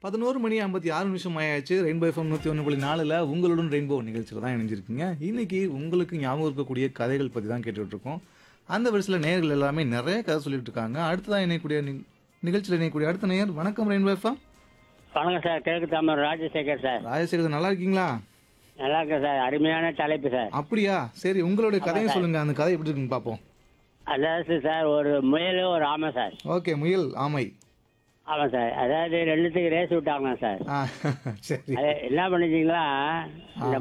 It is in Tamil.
பதினோரு மணி ஐம்பத்தி ஆறு நிமிஷம் ஆயாச்சு ரெயின்போ எஃப்எம் நூற்றி ஒன்று புள்ளி நாலில் உங்களுடன் ரெயின்போ நிகழ்ச்சியில் தான் இணைஞ்சிருக்கீங்க இன்னைக்கு உங்களுக்கு ஞாபகம் இருக்கக்கூடிய கதைகள் பற்றி தான் கேட்டுட்டு இருக்கோம் அந்த வரிசையில் நேயர்கள் எல்லாமே நிறைய கதை சொல்லிட்டு இருக்காங்க அடுத்ததான் இணையக்கூடிய நி- நிகழ்ச்சியில் இணையக்கூடிய அடுத்த நேயர் வணக்கம் ரெயின்போ எஃப்எம் வணக்கம் சார் கிழக்கு தாமர் ராஜசேகர் சார் ராஜசேகர் நல்லா இருக்கீங்களா நல்லா இருக்கேன் சார் அருமையான தலைப்பு சார் அப்படியா சரி உங்களுடைய கதையை சொல்லுங்க அந்த கதை எப்படி இருக்குன்னு பார்ப்போம் அதாவது சார் ஒரு முயல் ஒரு ஆமை சார் ஓகே முயல் ஆமை ஆமாம் சார் அதாவது ரெண்டுத்துக்கு ரேஸ் விட்டாங்க சார் ஆ சரி அது என்ன பண்ணிச்சிங்களா இந்த